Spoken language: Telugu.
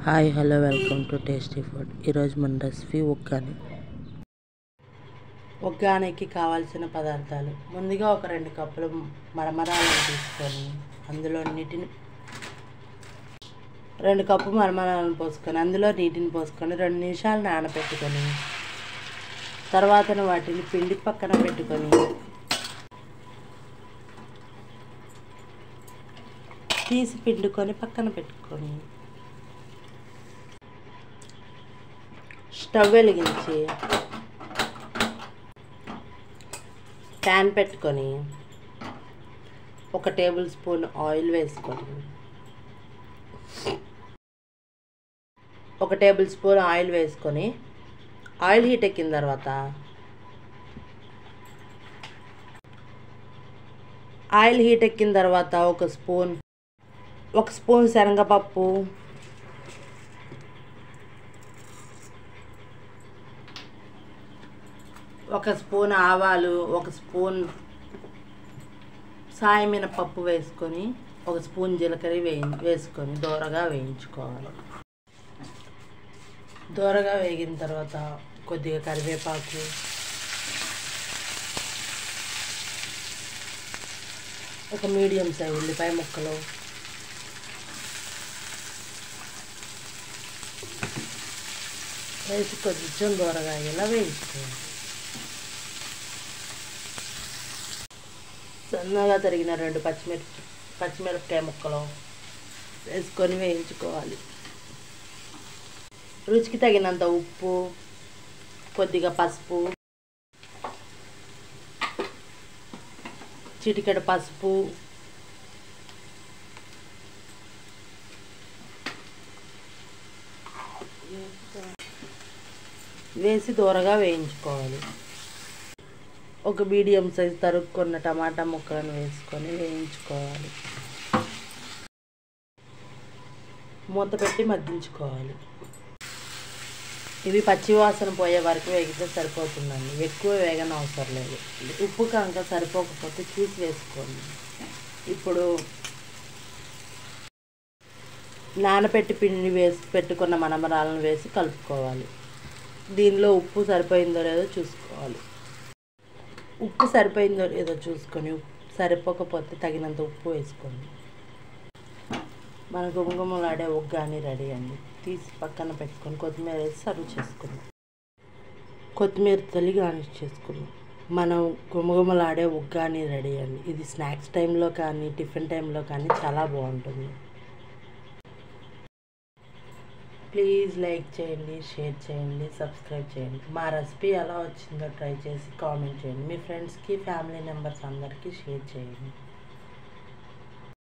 hi hello welcome to Tasty Food ఈరోజు మన రెసిపీ ఉగ్గాని ఉగ్గానికి కావాల్సిన పదార్థాలు ముందుగా ఒక రెండు కప్పులు మరమరాలను తీసుకొని అందులో నీటిని రెండు కప్పు మరమరాలను పోసుకొని అందులో నీటిని పోసుకొని రెండు నిమిషాలు నానబెట్టుకొని తర్వాత వాటిని పిండి పక్కన పెట్టుకొని తీసి పిండుకొని పక్కన పెట్టుకొని స్టవ్ వెలిగించి ప్యాన్ పెట్టుకొని ఒక టేబుల్ స్పూన్ ఆయిల్ వేసుకొని ఒక టేబుల్ స్పూన్ ఆయిల్ వేసుకొని ఆయిల్ హీట్ ఎక్కిన తర్వాత ఆయిల్ హీట్ ఎక్కిన తర్వాత ఒక స్పూన్ ఒక స్పూన్ శనగపప్పు ఒక స్పూన్ ఆవాలు ఒక స్పూన్ సాయమిన పప్పు వేసుకొని ఒక స్పూన్ జీలకర్ర వేయి వేసుకొని దూరగా వేయించుకోవాలి దూరగా వేగిన తర్వాత కొద్దిగా కరివేపాకు ఒక మీడియం సైజ్ ఉల్లిపాయ ముక్కలు వేసి కొంచెం దూరగా ఇలా వేయించుకోవాలి సన్నగా తరిగిన రెండు పచ్చిమిరప పచ్చిమిరపకాయ ముక్కలు వేసుకొని వేయించుకోవాలి రుచికి తగినంత ఉప్పు కొద్దిగా పసుపు చిటికెడు పసుపు వేసి దూరగా వేయించుకోవాలి ఒక మీడియం సైజ్ తరుక్కున్న టమాటా ముక్కలను వేసుకొని వేయించుకోవాలి మూత పెట్టి మగ్గించుకోవాలి ఇవి పచ్చి వాసన పోయే వరకు వేగితే సరిపోతుందండి ఎక్కువ వేగన అవసరం లేదు ఉప్పు కనుక సరిపోకపోతే చూసి వేసుకోండి ఇప్పుడు నానపెట్టి పిండి వేసి పెట్టుకున్న మనమరాలను వేసి కలుపుకోవాలి దీనిలో ఉప్పు సరిపోయిందో లేదో చూసుకోవాలి ఉప్పు సరిపోయిందో లేదో చూసుకొని సరిపోకపోతే తగినంత ఉప్పు వేసుకోండి మన గుమగుమలాడే ఉగ్గాని రెడీ అండి తీసి పక్కన పెట్టుకొని కొత్తిమీర వేసి సర్వ్ చేసుకుందాం కొత్తిమీర తొలి గార్నిష్ చేసుకుందాం మనం గుమగుమలాడే ఉగ్గాని రెడీ అండి ఇది స్నాక్స్ టైంలో కానీ టిఫిన్ టైంలో కానీ చాలా బాగుంటుంది ప్లీజ్ లైక్ చేయండి షేర్ చేయండి సబ్స్క్రైబ్ చేయండి మా రెసిపీ ఎలా వచ్చిందో ట్రై చేసి కామెంట్ చేయండి మీ ఫ్రెండ్స్కి ఫ్యామిలీ మెంబర్స్ అందరికీ షేర్ చేయండి